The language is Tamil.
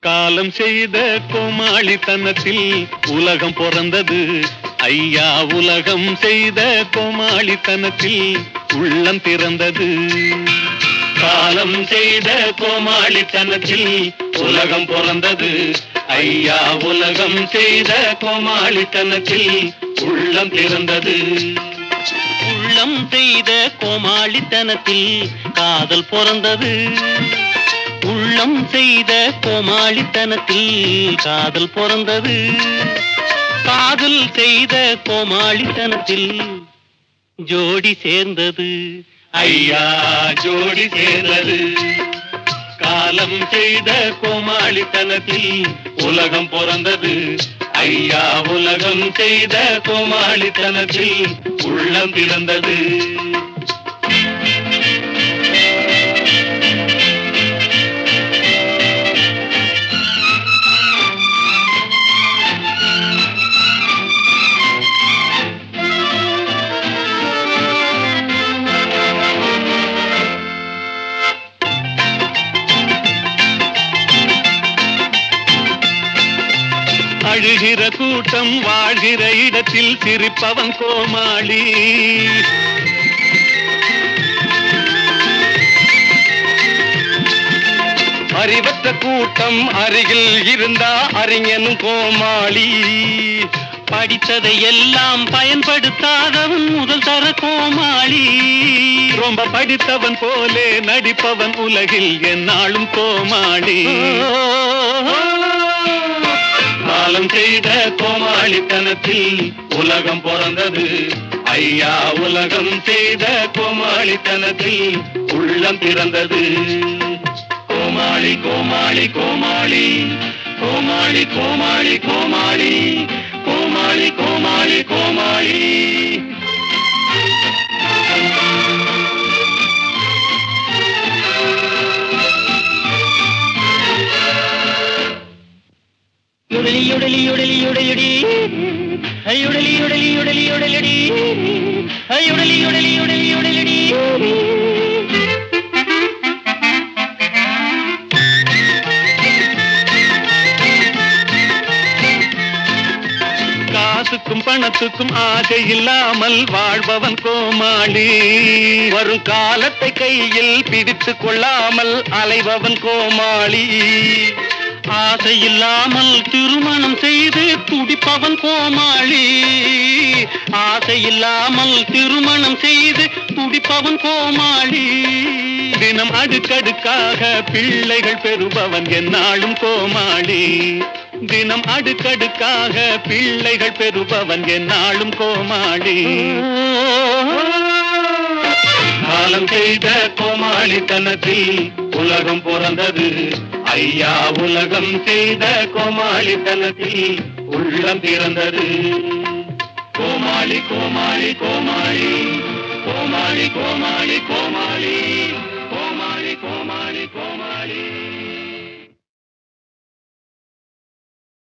காலம் செய்த கோமாளித்தனத்தில் உலகம் பிறந்தது ஐயா உலகம் செய்த கோமாளித்தனத்தில் உள்ளம் பிறந்தது காலம் செய்த கோமாளித்தனத்தில் உலகம் பிறந்தது ஐயா உலகம் செய்த கோமாளித்தனத்தில் உள்ளம் பிறந்தது உள்ளம் செய்த கோமாளித்தனத்தில் காதல் பிறந்தது உள்ளம் செய்த கோமாளித்தனத்தில் காதல் பிறந்தது காதல் செய்த கோமாளித்தனத்தில் ஜோடி சேர்ந்தது ஐயா ஜோடி சேர்ந்தது காலம் செய்த கோமாளித்தனத்தில் உலகம் பிறந்தது ஐயா உலகம் செய்த கோமாளித்தனத்தில் உள்ளம் பிறந்தது அழுகிற கூட்டம் வாழ்கிற இடத்தில் சிரிப்பவன் கோமாளி அறிவற்ற கூட்டம் அருகில் இருந்தா அறிஞனும் கோமாளி படித்ததை எல்லாம் பயன்படுத்தாதவன் முதல் தர கோமாளி ரொம்ப படித்தவன் போலே நடிப்பவன் உலகில் என்னாலும் கோமாளி காலம் செய்த கோமாளித்தனத்தில் உலகம் பிறந்தது ஐயா உலகம் செய்த கோமாளித்தனத்தில் உள்ளம் பிறந்தது கோமாளி கோமாளி கோமாளி கோமாளி கோமாளி கோமாளி கோமாளி கோமாளி கோமாளி யுடலி யுடலி யுடலி யுடலியுடி யுடலி யுடலி யுடலி யுடலியுடி யுடலி யுடலி யுடலி யுடலியுடி காசுக்கும் பணத்துக்கும் ஆசை இல்லாமல் வாழ்பவன் கோமாளி வரும் காலத்தை கையில் பிடித்து கொள்ளாமல் அலைபவன் கோமாளி ஆசை இல்லாமல் திருமணம் செய்து துடிப்பவன் கோமாளி ஆசை இல்லாமல் திருமணம் செய்து துடிப்பவன் கோமாளி தினம் அடுக்கடுக்காக பிள்ளைகள் பெறுபவன் என்னாலும் கோமாளி தினம் அடுக்கடுக்காக பிள்ளைகள் பெறுபவன் என்னாலும் கோமாளி காலம் செய்த கோமாளித்தனத்தில் உலகம் பிறந்தது ஐயா உலகம் செய்த கோமாளித்தனத்தில் உள்ளம் பிறந்தது கோமாளி கோமாளி கோமாளி கோமாளி கோமாளி கோமாளி கோமாளி கோமாளி கோமாளி